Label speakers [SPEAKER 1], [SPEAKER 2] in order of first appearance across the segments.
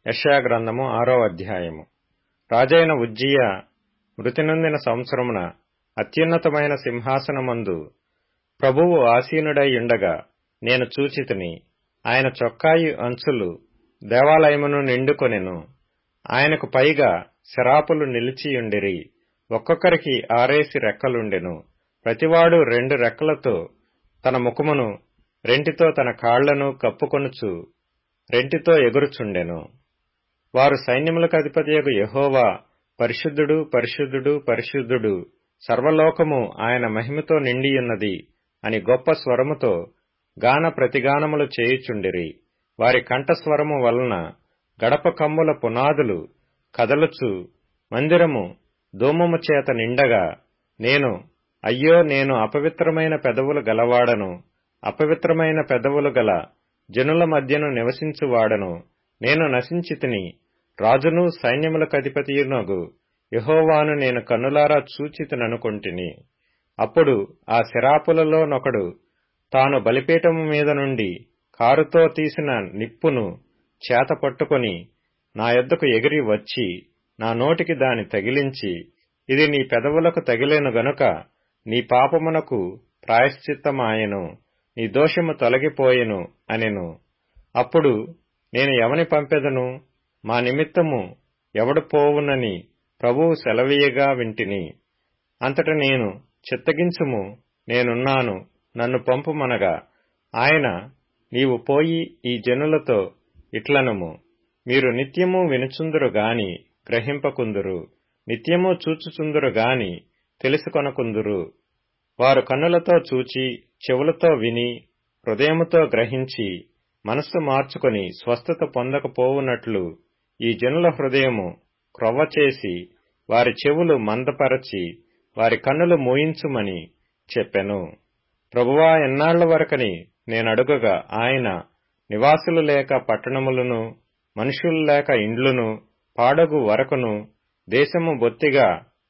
[SPEAKER 1] యెషయాగ్రంథము ఆరో అధ్యాయము రాజైన ఉజ్జియా మృతి నొందిన సంవత్సరమున అత్యున్నతమైన సింహాసనమందు ప్రభువు ఆసీనుడై ఉండగా నేను చూచితిని ఆయన చొక్కాయి అంచులు దేవాలయమును నిండుకొనెను ఆయనకు పైగా శరాపులు నిలిచియుండిరి ఒక్కొక్కరికి ఆరేసి రెక్కలుండెను ప్రతివాడు రెండు రెక్కలతో తన ముఖమును రెంటితో తన కాళ్లను కప్పుకొనుచు రెంటితో ఎగురుచుండెను వారు సైన్యములకు అధిపతియగు యెహోవా పరిశుద్ధుడు పరిశుద్ధుడు పరిశుద్ధుడు సర్వలోకము ఆయన మహిమతో నిండియున్నది అని గొప్ప స్వరముతో గాన ప్రతిగానములు చేయుచుండిరి వారి కంఠస్వరము వలన గడప కమ్ముల పునాదులు కదలుచు మందిరము ధూమము చేత నిండగా నేను అయ్యో నేను అపవిత్రమైన పెదవులు గలవాడను అపవిత్రమైన పెదవులు గల జనుల మధ్యను నివసించువాడను నేను నశించితిని రాజును సైన్యములకధిపతియునగు యహోవాను నేను కన్నులారా చూచితిననుకొంటిని అప్పుడు ఆ శరాపులలో నొకడు తాను బలిపీఠము మీద నుండి కారుతో తీసిన నిప్పును చేత పట్టుకొని నా యొద్దకు ఎగిరి వచ్చి నా నోటికి దాని తగిలించి ఇది నీ పెదవులకు తగిలేను గనుక నీ పాపమునకు ప్రాయశ్చిత్తమాయెను నీ దోషము తొలగిపోయెను అనెను అప్పుడు నేను ఎవని పంపెదను మా నిమిత్తము ఎవడు పోవునని ప్రభువు సెలవీయగా వింటిని అంతట నేను చిత్తగించుము నేనున్నాను నన్ను పంపుమనగా ఆయన నీవు పోయి ఈ జనులతో ఇట్లనుము మీరు నిత్యము వినుచుందురు గాని గ్రహింపకుందురు నిత్యము చూచుచుందురు గాని తెలుసుకొనకుందురు వారు కన్నులతో చూచి చెవులతో విని హృదయముతో గ్రహించి మనస్సు మార్చుకొని స్వస్థత పొందకపోవునట్లు ఈ జనుల హృదయము క్రొవ్వచేసి వారి చెవులు మందపరచి వారి కన్నులు మూయించుమని చెప్పెను ప్రభువా ఎన్నాళ్ల వరకని నేనడుగగా ఆయన నివాసులు లేక పట్టణములను మనుషులు లేక ఇండ్లును పాడగు వరకును దేశము బొత్తిగా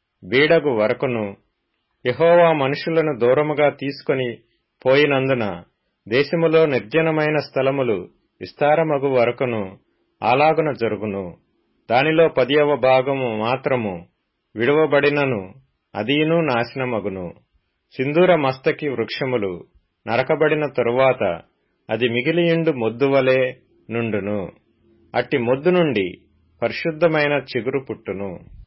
[SPEAKER 1] బీడగు వరకును యహోవా మనుషులను దూరముగా తీసుకొని పోయినందున దేశములో నిర్జనమైన స్థలములు విస్తారమగు వరకును అలాగున జరుగును దానిలో పదియవ భాగము మాత్రము విడువబడినను అదీను నాశనమగును సింధూర మస్తకి వృక్షములు నరకబడిన తరువాత అది మిగిలియుండు మొద్దువలే నుండును అట్టి మొద్దు నుండి పరిశుద్ధమైన చిగురు పుట్టును